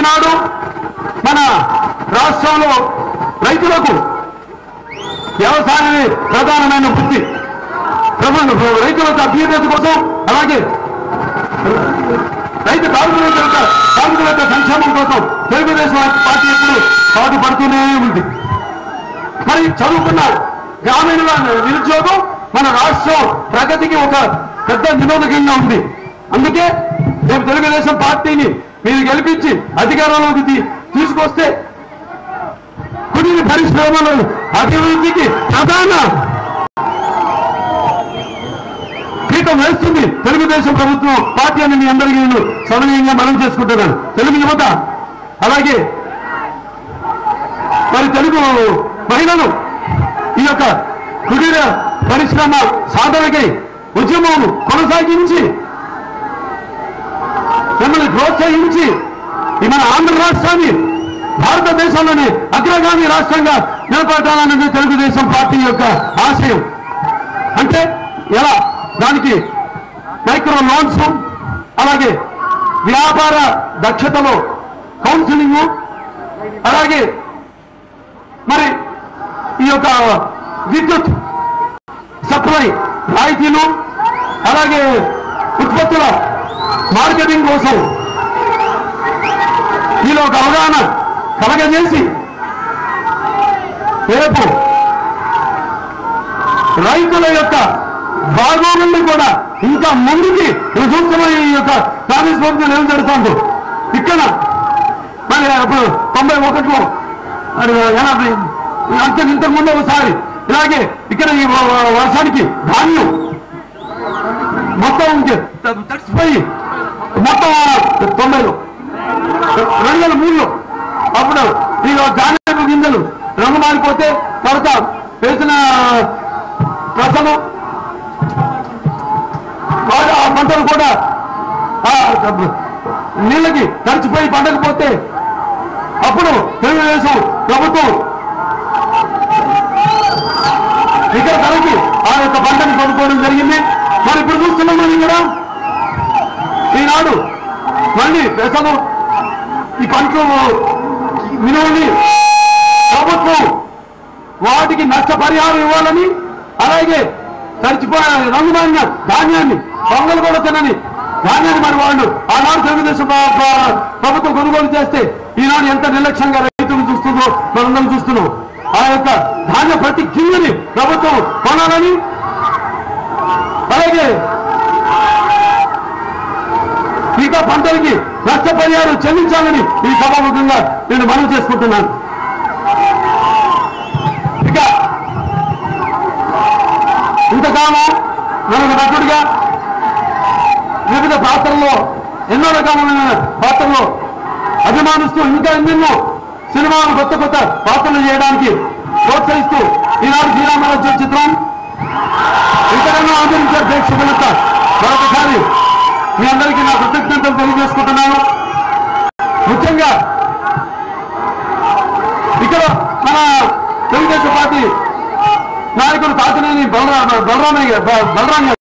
ఈనాడు మన రాష్ట్రంలో రైతులకు వ్యవసాయమే ప్రధానమైన వృత్తి ప్రభుత్వ రైతులకు అభ్యున్నత కోసం అలాగే రైతు కార్మికుల యొక్క కార్మికుల యొక్క సంక్షేమం కోసం తెలుగుదేశం పార్టీ ఎప్పుడు పాటుపడుతూనే ఉంది మరి చదువుకున్న గ్రామీణ నిరుద్యోగం మన రాష్ట్రం ప్రగతికి ఒక పెద్ద నిరోధకంగా ఉంది అందుకే రేపు తెలుగుదేశం పార్టీని మీరు గెలిపించి అధికారంలోకి తీ- తీసుకొస్తే కుడిని పరిశ్రమలు అభివృద్ధికి ప్రధాన పీఠం వేస్తుంది తెలుగుదేశం ప్రభుత్వం పార్టీ అని మీ అందరికీ నేను సవినయంగా మనం చేసుకుంటున్నాను తెలుగు యువత అలాగే మరి తెలుగు మహిళలు ఈ యొక్క కుటీర పరిశ్రమ సాధనకై ఉద్యమం కొనసాగించి మిమ్మల్ని ప్రోత్సహించి ఈ మన ఆంధ్ర రాష్ట్రాన్ని భారతదేశంలోనే అగ్రగామి రాష్ట్రంగా నిలబెట్టాలన్నది తెలుగుదేశం పార్టీ యొక్క ఆశయం అంటే ఎలా దానికి మైక్రో లోన్స్ అలాగే వ్యాపార దక్షతలో కౌన్సిలింగ్ అలాగే మరి ఈ యొక్క విద్యుత్ సప్లై రాయితీలు అలాగే ఉత్పత్తుల మార్కెటింగ్ కోసం మీలో ఒక అవగాహన కలగజేసి రేపు రైతుల యొక్క బాగోగుల్ని కూడా ఇంకా ముందుకి నేను చూస్తున్న ఈ యొక్క కాంగ్రెస్ ప్రభుత్వం ఏం జరుగుతుందో ఇక్కడ మరి అప్పుడు తొంభై ఒకటిలో మరి ఎనభై అంత ఇంతకు ముందు ఒకసారి ఇలాగే ఇక్కడ ఈ వ- వ- వర్షానికి ధాన్యం మొత్తం ఇంక తడిసిపోయి మొత్తం తొంభైలో రెండు వేల మూడులో అప్పుడు ఈ ధాన్యపు గింజలు రంగు మారిపోతే తర్వాత వేసిన ప్రసలు బాగా ఆ పంటలు కూడా ఆ నీళ్ళకి తడిచిపోయి పండకపోతే అప్పుడు తెలుగుదేశం ప్రభుత్వం ఇక్కడ ధరకి ఆ యొక్క పంటను కొనుక్కోవడం జరిగింది మరి ఇప్పుడు చూస్తున్నాం మనం ఇక్కడ ఈనాడు మళ్ళీ పెసలు ఈ పంటలు విలువని ప్రభుత్వం వాటికి నష్టపరిహారం ఇవ్వాలని అలాగే తడిచిపోయిన రంగుమాలిన ధాన్యాన్ని పొంగలు కూడా తినని ధాన్యాన్ని మరి వాళ్ళు ఆనాడు తెలుగుదేశం ప్ర- ప్ర- ప్రభుత్వం కొనుగోలు చేస్తే ఈనాడు ఎంత నిర్లక్ష్యంగా రైతులు చూస్తుందో మనందరం చూస్తున్నాం ఆ యొక్క ధాన్య ప్రతి గింజని ప్రభుత్వం కొనాలని అలాగే మిగతా పంటలకి నష్టపరిహారం చెల్లించాలని ఈ సభాముఖంగా నేను మనవి చేసుకుంటున్నాను ఇక ఇంతకాలం మనకు నటుడిగా వివిధ పాత్రల్లో ఎన్నో రకాలైన పాత్రల్లో అభిమానిస్తూ ఇంకా ఎన్నెన్నో సినిమాలు కొత్త కొత్త పాత్రలు చేయడానికి ప్రోత్సహిస్తూ ఈనాడు శ్రీరామరాజు చిత్రం ఇంతకన్నా ఆదరించే ప్రేక్షకులతో మరొకసారి మీ అందరికీ నా కృతజ్ఞతలు తెలియజేసుకుంటున్నాను ముఖ్యంగా ఇక్కడ మన తెలుగుదేశం పార్టీ నాయకుడు తాతినేని బలరా బలరామయ్య బలరామయ్య